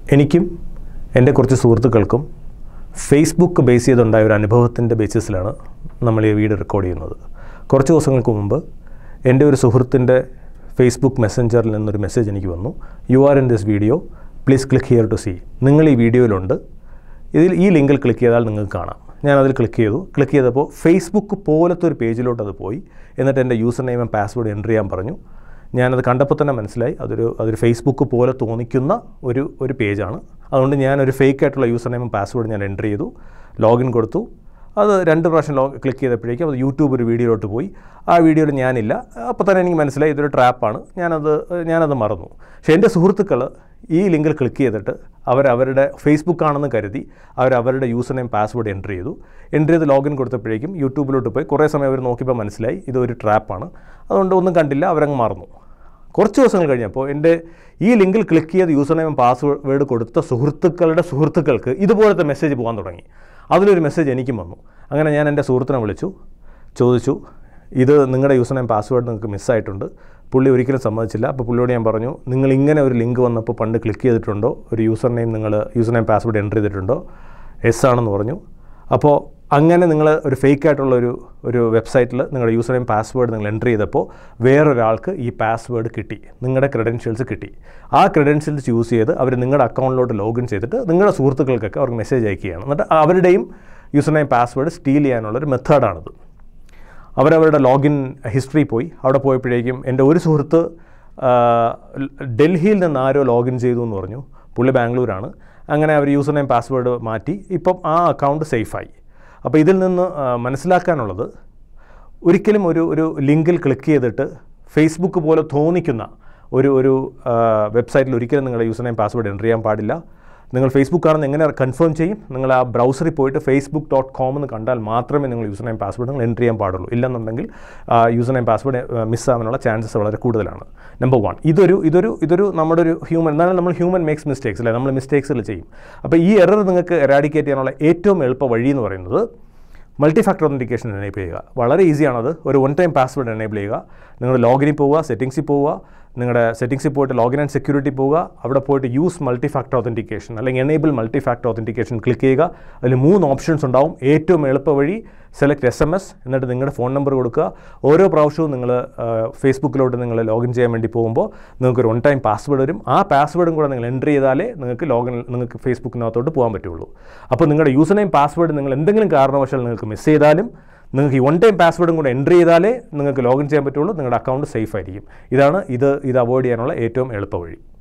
എനിക്കും എൻ്റെ കുറച്ച് സുഹൃത്തുക്കൾക്കും ഫേസ്ബുക്ക് ബേസ് ചെയ്തുണ്ടായ ഒരു അനുഭവത്തിൻ്റെ ബേസിസിലാണ് നമ്മൾ ഈ വീഡിയോ റെക്കോർഡ് ചെയ്യുന്നത് കുറച്ച് ദിവസങ്ങൾക്ക് മുമ്പ് എൻ്റെ ഒരു സുഹൃത്തിൻ്റെ ഫേസ്ബുക്ക് മെസ്സഞ്ചറിൽ നിന്നൊരു മെസ്സേജ് എനിക്ക് വന്നു you are in this video please click here to see നിങ്ങൾ ഈ വീഡിയോയിലുണ്ട് ഇതിൽ ഈ ലിങ്കിൽ ക്ലിക്ക് ചെയ്താൽ നിങ്ങൾക്ക് കാണാം ഞാൻ അതിൽ ക്ലിക്ക് ചെയ്തു ക്ലിക്ക് ചെയ്തപ്പോൾ ഫേസ്ബുക്ക് പോലത്തെ ഒരു പേജിലോട്ട് അത് പോയി എന്നിട്ട് എൻ്റെ യൂസർ നെയിമും പാസ്വേഡ് എൻ്റർ ചെയ്യാൻ പറഞ്ഞു ഞാനത് കണ്ടപ്പോൾ തന്നെ മനസ്സിലായി അതൊരു അതൊരു ഫേസ്ബുക്ക് പോലെ തോന്നിക്കുന്ന ഒരു ഒരു പേജാണ് അതുകൊണ്ട് ഞാനൊരു ഫേക്ക് ആയിട്ടുള്ള യൂസർ നെയിമും പാസ്വേഡ് ഞാൻ എൻ്റർ ചെയ്തു ലോഗിൻ കൊടുത്തു അത് രണ്ട് പ്രാവശ്യം ലോ ക്ലിക്ക് ചെയ്തപ്പോഴേക്കും അത് യൂട്യൂബ് ഒരു വീഡിയോയിലോട്ട് പോയി ആ വീഡിയോയിൽ ഞാനില്ല അപ്പോൾ തന്നെ എനിക്ക് മനസ്സിലായി ഇതൊരു ട്രാപ്പാണ് ഞാനത് ഞാനത് മറന്നു പക്ഷേ എൻ്റെ സുഹൃത്തുക്കൾ ഈ ലിങ്കിൽ ക്ലിക്ക് ചെയ്തിട്ട് അവരവരുടെ ഫേസ്ബുക്ക് ആണെന്ന് കരുതി അവരവരുടെ യൂസർ നെയിം പാസ്വേഡ് എൻ്റർ ചെയ്തു എൻ്റർ ചെയ്ത് ലോഗിൻ കൊടുത്തപ്പോഴേക്കും യൂട്യൂബിലോട്ട് പോയി കുറേ സമയം അവർ നോക്കിയപ്പോൾ മനസ്സിലായി ഇതൊരു ട്രാപ്പാണ് അതുകൊണ്ട് ഒന്നും കണ്ടില്ല അവരങ്ങ് മറന്നു കുറച്ച് ദിവസങ്ങൾ കഴിഞ്ഞപ്പോൾ എൻ്റെ ഈ ലിങ്കിൽ ക്ലിക്ക് ചെയ്ത് യൂസർ നെയിം പാസ്വേഡ് കൊടുത്ത സുഹൃത്തുക്കളുടെ സുഹൃത്തുക്കൾക്ക് ഇതുപോലത്തെ മെസ്സേജ് പോകാൻ തുടങ്ങി അതിലൊരു മെസ്സേജ് എനിക്കും വന്നു അങ്ങനെ ഞാൻ എൻ്റെ സുഹൃത്തിനെ വിളിച്ചു ചോദിച്ചു ഇത് നിങ്ങളുടെ യൂസർ നെയിം പാസ്വേഡ് നിങ്ങൾക്ക് മിസ്സായിട്ടുണ്ട് പുള്ളി ഒരിക്കലും സമ്മതിച്ചില്ല അപ്പോൾ പുള്ളിയോട് ഞാൻ പറഞ്ഞു നിങ്ങൾ ഇങ്ങനെ ഒരു ലിങ്ക് വന്നപ്പോൾ പണ്ട് ക്ലിക്ക് ചെയ്തിട്ടുണ്ടോ ഒരു യൂസർ നെയിം നിങ്ങൾ യൂസർ നെയിം പാസ്വേഡ് എൻ്റർ ചെയ്തിട്ടുണ്ടോ എസ് ആണെന്ന് പറഞ്ഞു അപ്പോൾ അങ്ങനെ നിങ്ങൾ ഒരു ഫേക്ക് ആയിട്ടുള്ള ഒരു ഒരു വെബ്സൈറ്റിൽ നിങ്ങളുടെ യൂസർ നെയിം പാസ്വേഡ് നിങ്ങൾ എൻ്റർ ചെയ്തപ്പോൾ വേറൊരാൾക്ക് ഈ പാസ്വേഡ് കിട്ടി നിങ്ങളുടെ ക്രെഡൻഷ്യൽസ് കിട്ടി ആ ക്രെഡൻഷ്യൽസ് യൂസ് ചെയ്ത് അവർ നിങ്ങളുടെ അക്കൗണ്ടിലോട്ട് ലോഗിൻ ചെയ്തിട്ട് നിങ്ങളുടെ സുഹൃത്തുക്കൾക്കൊക്കെ അവർക്ക് മെസ്സേജ് അയക്കുകയാണ് എന്നിട്ട് അവരുടെയും യൂസർ നെയിം പാസ്വേഡ് സ്റ്റീൽ ചെയ്യാനുള്ളൊരു മെത്തേഡാണിത് അവരവരുടെ ലോഗിൻ ഹിസ്റ്ററി പോയി അവിടെ പോയപ്പോഴേക്കും എൻ്റെ ഒരു സുഹൃത്ത് ആ, ഡൽഹിയിൽ നിന്ന് ആരോ ലോഗിൻ ചെയ്തു എന്ന് പറഞ്ഞു പുള്ളി ബാംഗ്ലൂരാണ് അങ്ങനെ അവർ യൂസർ നെയിം പാസ്വേഡ് മാറ്റി ഇപ്പം ആ അക്കൗണ്ട് സേഫായി അപ്പോൾ ഇതിൽ നിന്ന് ആ, മനസ്സിലാക്കാനുള്ളത് ഒരിക്കലും ഒരു ഒരു ലിങ്കിൽ ക്ലിക്ക് ചെയ്തിട്ട് ഫേസ്ബുക്ക് പോലെ തോന്നിക്കുന്ന ഒരു ഒരു വെബ്സൈറ്റിൽ ഒരിക്കലും നിങ്ങളുടെ യൂസർ നെയിം പാസ്വേഡ് എൻ്റർ ചെയ്യാൻ പാടില്ല നിങ്ങൾ ഫേസ്ബുക്ക് ആണെന്ന് എങ്ങനെ കൺഫേം ചെയ്യും നിങ്ങൾ ആ ബ്രൗസറിൽ പോയിട്ട് ഫേസ്ബുക്ക് ഡോട്ട് കോം എന്ന് കണ്ടാൽ മാത്രമേ നിങ്ങൾ യൂസർ നെയിം പാസ്വേഡ് നിങ്ങൾ എൻ്റർ ചെയ്യാൻ പാടുള്ളൂ ഇല്ലെന്നുണ്ടെങ്കിൽ യൂസർ നെയിം പാസ്വേഡ് മിസ്സാവാനുള്ള ചാൻസസ് വളരെ കൂടുതലാണ് നമ്പർ വൺ ഇതൊരു ഇതൊരു ഇതൊരു നമ്മുടെ ഒരു ഹ്യൂമൻ എന്നാലും നമ്മൾ ഹ്യൂമൻ മേക്സ് മിസ്റ്റേക്സ് അല്ലേ നമ്മൾ മിസ്റ്റേക്സിൽ ചെയ്യും അപ്പോൾ ഈ എറർ നിങ്ങൾക്ക് എറാഡിക്കേറ്റ് ചെയ്യാനുള്ള ഏറ്റവും എളുപ്പ വഴി എന്ന് പറയുന്നത് മൾട്ടി ഫാക്ടർ ഒതൻറ്റിക്കേഷൻ എനേബിൾ ചെയ്യുക വളരെ ഈസിയാണത് ഒരു വൺ ടൈം പാസ്വേഡ് എനേബിൾ ചെയ്യുക നിങ്ങൾ ലോഗിനിൽ പോവുക സെറ്റിങ്സിൽ പോവുക നിങ്ങളുടെ സെറ്റിങ്സിൽ പോയിട്ട് ലോഗിൻ ആൻഡ് സെക്യൂരിറ്റി പോവുക അവിടെ പോയിട്ട് യൂസ് മൾട്ടി ഫാക്ടർ ഒതൻറ്റിക്കേഷൻ അല്ലെങ്കിൽ enable multi factor authentication click ചെയ്യുക അതിൽ മൂന്ന് ഓപ്ഷൻസ് ഉണ്ടാവും ഏറ്റവും എളുപ്പ വഴി സെലക്ട് എസ് എം എസ് എന്നിട്ട് നിങ്ങളുടെ ഫോൺ നമ്പർ കൊടുക്കുക ഓരോ പ്രാവശ്യവും നിങ്ങൾ ഫേസ്ബുക്കിലോട്ട് നിങ്ങൾ ലോഗിൻ ചെയ്യാൻ വേണ്ടി പോകുമ്പോൾ നിങ്ങൾക്ക് ഒരു വൺ ടൈം പാസ്വേഡ് വരും ആ പാസ്വേഡും കൂടെ നിങ്ങൾ എൻ്റർ ചെയ്താലേ നിങ്ങൾക്ക് ലോഗിൻ നിങ്ങൾക്ക് ഫേസ്ബുക്കിനകത്തോട്ട് പോകാൻ പറ്റുള്ളൂ അപ്പോൾ നിങ്ങളുടെ യൂസർ നെയിം പാസ്വേഡ് നിങ്ങൾ എന്തെങ്കിലും കാരണവശാൽ നിങ്ങൾക്ക് മിസ് ചെയ്താലും നിങ്ങൾക്ക് ഈ വൺ ടൈം പാസ്വേഡും കൂടെ എൻ്റർ ചെയ്താലേ നിങ്ങൾക്ക് ലോഗിൻ ചെയ്യാൻ പറ്റുള്ളൂ നിങ്ങളുടെ അക്കൗണ്ട് സേഫ് ആയിരിക്കും ഇതാണ് ഇത് ഇത് അവോയ്ഡ് ചെയ്യാനുള്ള ഏറ്റവും എളുപ്പ വഴി